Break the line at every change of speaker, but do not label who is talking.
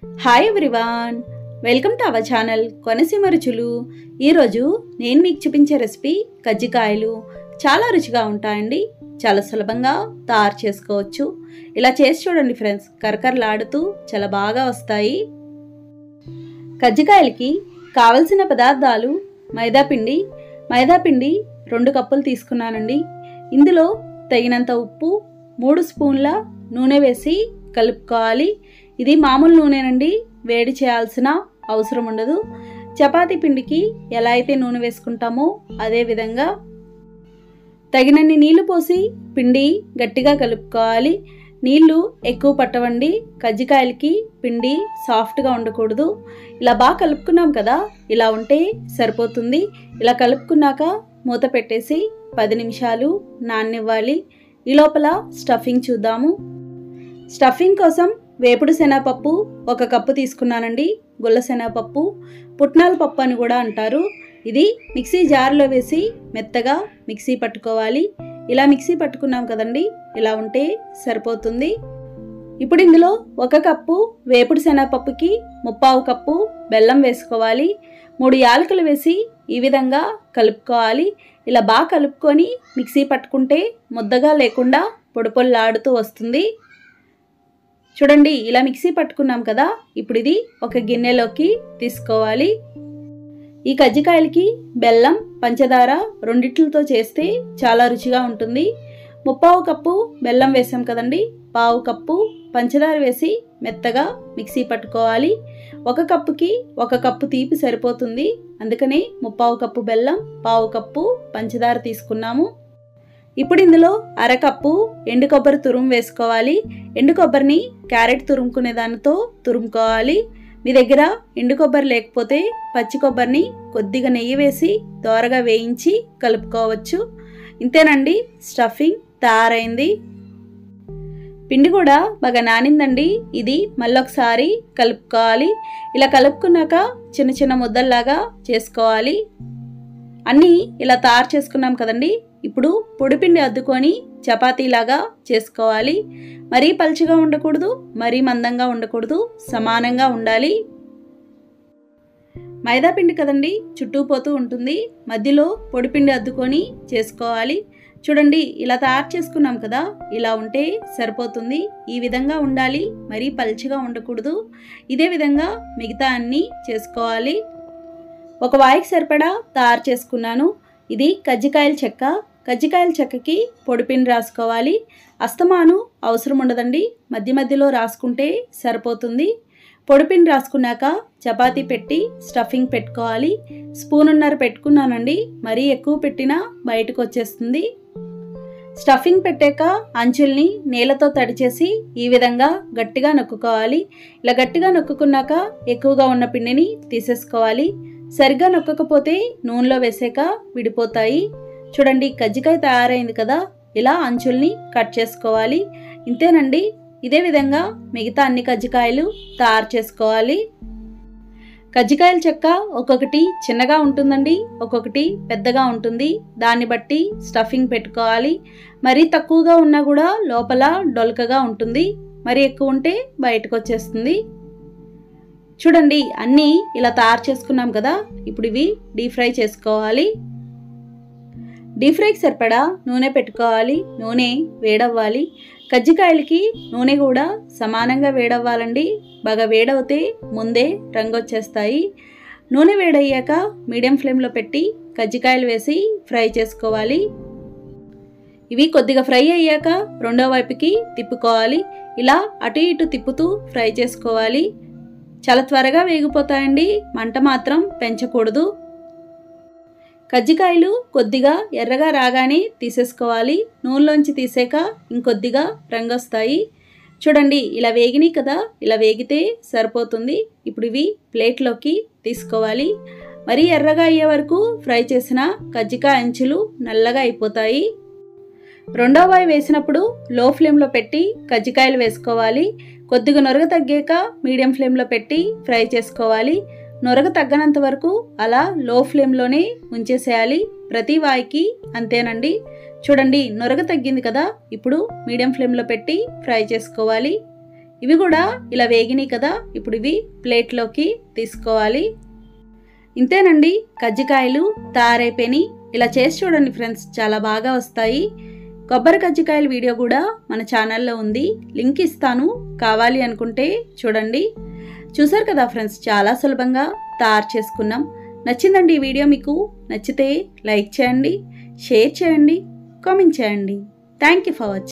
hi everyone welcome to our channel Konaseema రుచులు ఈరోజు నేను మీకు చూపించే రెసిపీ కజ్జికాయలు చాలా రుచిగా ఉంటాయండి చాలా సులభంగా తయారు చేసుకోవచ్చు ఇలా చేసి చూడండి ఫ్రెండ్స్ కరకరలాడుతూ చాలా బాగా వస్తాయి కజ్జికాయలకి కావలసిన పదార్థాలు మైదాపిండి మైదాపిండి రెండు కప్పులు తీసుకున్నానండి ఇందులో తగినంత ఉప్పు మూడు స్పూన్ల నూనె వేసి కలుపుకోవాలి ఇది మామూలు నూనెనండి వేడి చేయాల్సిన అవసరం ఉండదు చపాతీ పిండికి ఎలా అయితే నూనె వేసుకుంటామో అదే విధంగా తగినన్ని నీళ్లు పోసి పిండి గట్టిగా కలుపుకోవాలి నీళ్లు ఎక్కువ పట్టవండి కజ్జికాయలకి పిండి సాఫ్ట్గా ఉండకూడదు ఇలా బాగా కలుపుకున్నాం కదా ఇలా ఉంటే సరిపోతుంది ఇలా కలుపుకున్నాక మూత పెట్టేసి పది నిమిషాలు నాననివ్వాలి ఈ లోపల స్టఫింగ్ చూద్దాము స్టఫింగ్ కోసం వేపుడు శనగపప్పు ఒక కప్పు తీసుకున్నానండి గుల్ల శనగపప్పు పుట్నాల పప్పు అని కూడా అంటారు ఇది మిక్సీ జార్లో వేసి మెత్తగా మిక్సీ పట్టుకోవాలి ఇలా మిక్సీ పట్టుకున్నాం కదండి ఇలా ఉంటే సరిపోతుంది ఇప్పుడు ఇందులో ఒక కప్పు వేపుడు శనగపప్పుకి ముప్పావు కప్పు బెల్లం వేసుకోవాలి మూడు యాలకులు వేసి ఈ విధంగా కలుపుకోవాలి ఇలా బాగా కలుపుకొని మిక్సీ పట్టుకుంటే ముద్దగా లేకుండా పొడి పొల్లాడుతూ వస్తుంది చూడండి ఇలా మిక్సీ పట్టుకున్నాం కదా ఇప్పుడు ఇది ఒక గిన్నెలోకి తీసుకోవాలి ఈ కజ్జికాయలకి బెల్లం పంచదార రెండిట్లతో చేస్తే చాలా రుచిగా ఉంటుంది ముప్పావు కప్పు బెల్లం వేసాం కదండి పావు కప్పు పంచదార వేసి మెత్తగా మిక్సీ పట్టుకోవాలి ఒక కప్పుకి ఒక కప్పు తీపి సరిపోతుంది అందుకనే ముప్పావు కప్పు బెల్లం పావు కప్పు పంచదార తీసుకున్నాము ఇప్పుడు ఇందులో అరకప్పు ఎండు కొబ్బరి తురుము వేసుకోవాలి ఎండు కొబ్బరిని క్యారెట్ తురుముకునే దానితో తురుముకోవాలి మీ దగ్గర ఎండు కొబ్బరి లేకపోతే పచ్చి కొబ్బరిని కొద్దిగా నెయ్యి వేసి దోరగా వేయించి కలుపుకోవచ్చు ఇంతేనండి స్టఫింగ్ తయారైంది పిండి కూడా బాగా నానిందండి ఇది మళ్ళొకసారి కలుపుకోవాలి ఇలా కలుపుకున్నాక చిన్న చిన్న ముద్దల్లాగా చేసుకోవాలి అన్నీ ఇలా తయారు చేసుకున్నాం కదండి ఇప్పుడు పొడిపిండి అద్దుకొని చపాతీలాగా చేసుకోవాలి మరీ పలుచగా ఉండకూడదు మరీ మందంగా ఉండకూడదు సమానంగా ఉండాలి మైదాపిండి కదండి చుట్టూ పోతూ ఉంటుంది మధ్యలో పొడిపిండి అద్దుకొని చేసుకోవాలి చూడండి ఇలా తయారు చేసుకున్నాం కదా ఇలా ఉంటే సరిపోతుంది ఈ విధంగా ఉండాలి మరీ పలుచగా ఉండకూడదు ఇదే విధంగా మిగతా అన్నీ చేసుకోవాలి ఒక వాయికి సరిపడా తయారు చేసుకున్నాను ఇది కజ్జికాయల చెక్క కజ్జికాయల చెక్కకి పొడిపిండి రాసుకోవాలి అస్తమాను అవసరం ఉండదండి మధ్య మధ్యలో రాసుకుంటే సరిపోతుంది పొడిపిండి రాసుకున్నాక చపాతీ పెట్టి స్టఫింగ్ పెట్టుకోవాలి స్పూనున్నర పెట్టుకున్నానండి మరీ ఎక్కువ పెట్టినా బయటకు వచ్చేస్తుంది స్టఫింగ్ పెట్టాక అంచుల్ని నీళ్ళతో తడిచేసి ఈ విధంగా గట్టిగా నొక్కుకోవాలి ఇలా గట్టిగా నొక్కుకున్నాక ఎక్కువగా ఉన్న పిండిని తీసేసుకోవాలి సరిగ్గా నొక్కకపోతే నూనెలో వేసాక విడిపోతాయి చూడండి కజ్జికాయ తయారైంది కదా ఇలా అంచుల్ని కట్ చేసుకోవాలి ఇంతేనండి ఇదే విధంగా మిగతా అన్ని కజ్జికాయలు తయారు చేసుకోవాలి కజ్జికాయల చెక్క ఒక్కొక్కటి చిన్నగా ఉంటుందండి ఒక్కొక్కటి పెద్దగా ఉంటుంది దాన్ని బట్టి స్టఫింగ్ పెట్టుకోవాలి మరీ తక్కువగా ఉన్నా కూడా లోపల డొలకగా ఉంటుంది మరి ఎక్కువ ఉంటే బయటకు వచ్చేస్తుంది చూడండి అన్నీ ఇలా తయారు చేసుకున్నాం కదా ఇప్పుడు ఇవి డీప్ ఫ్రై చేసుకోవాలి డీప్ ఫ్రైకి సరిపడా నూనె పెట్టుకోవాలి నూనె వేడవ్వాలి కజ్జికాయలకి నూనె కూడా సమానంగా వేడవ్వాలండి బాగా వేడవుతే ముందే రంగు వచ్చేస్తాయి నూనె వేడయ్యాక మీడియం ఫ్లేమ్లో పెట్టి కజ్జికాయలు వేసి ఫ్రై చేసుకోవాలి ఇవి కొద్దిగా ఫ్రై అయ్యాక రెండో వైపుకి తిప్పుకోవాలి ఇలా అటు ఇటు తిప్పుతూ ఫ్రై చేసుకోవాలి చాలా త్వరగా వేగిపోతాయండి మంట మాత్రం పెంచకూడదు కజ్జికాయలు కొద్దిగా ఎర్రగా రాగానే తీసేసుకోవాలి నూనెలోంచి తీసాక ఇంకొద్దిగా రంగు వస్తాయి చూడండి ఇలా వేగినాయి కదా ఇలా వేగితే సరిపోతుంది ఇప్పుడు ఇవి ప్లేట్లోకి తీసుకోవాలి మరీ ఎర్రగా అయ్యే వరకు ఫ్రై చేసిన కజ్జికాయ అంచులు నల్లగా అయిపోతాయి రెండో వాయి వేసినప్పుడు లో ఫ్లేమ్లో పెట్టి కజ్జికాయలు వేసుకోవాలి కొద్దిగా నొరగ తగ్గాక మీడియం ఫ్లేమ్లో పెట్టి ఫ్రై చేసుకోవాలి నొరగ తగ్గనంత వరకు అలా లో ఫ్లేమ్లోనే ఉంచేసేయాలి ప్రతి వాయికి అంతేనండి చూడండి నొరగ తగ్గింది కదా ఇప్పుడు మీడియం ఫ్లేమ్లో పెట్టి ఫ్రై చేసుకోవాలి ఇవి కూడా ఇలా వేగినాయి కదా ఇప్పుడు ఇవి ప్లేట్లోకి తీసుకోవాలి ఇంతేనండి కజ్జికాయలు తయారైపోయినాయి ఇలా చేసి చూడండి ఫ్రెండ్స్ చాలా బాగా వస్తాయి కొబ్బరి కజ్జికాయల వీడియో కూడా మన ఛానల్లో ఉంది లింక్ ఇస్తాను కావాలి అనుకుంటే చూడండి చూసారు కదా ఫ్రెండ్స్ చాలా సులభంగా తయారు చేసుకున్నాం నచ్చిందండి ఈ వీడియో మీకు నచ్చితే లైక్ చేయండి షేర్ చేయండి కామెంట్ చేయండి థ్యాంక్ యూ ఫర్ వాచింగ్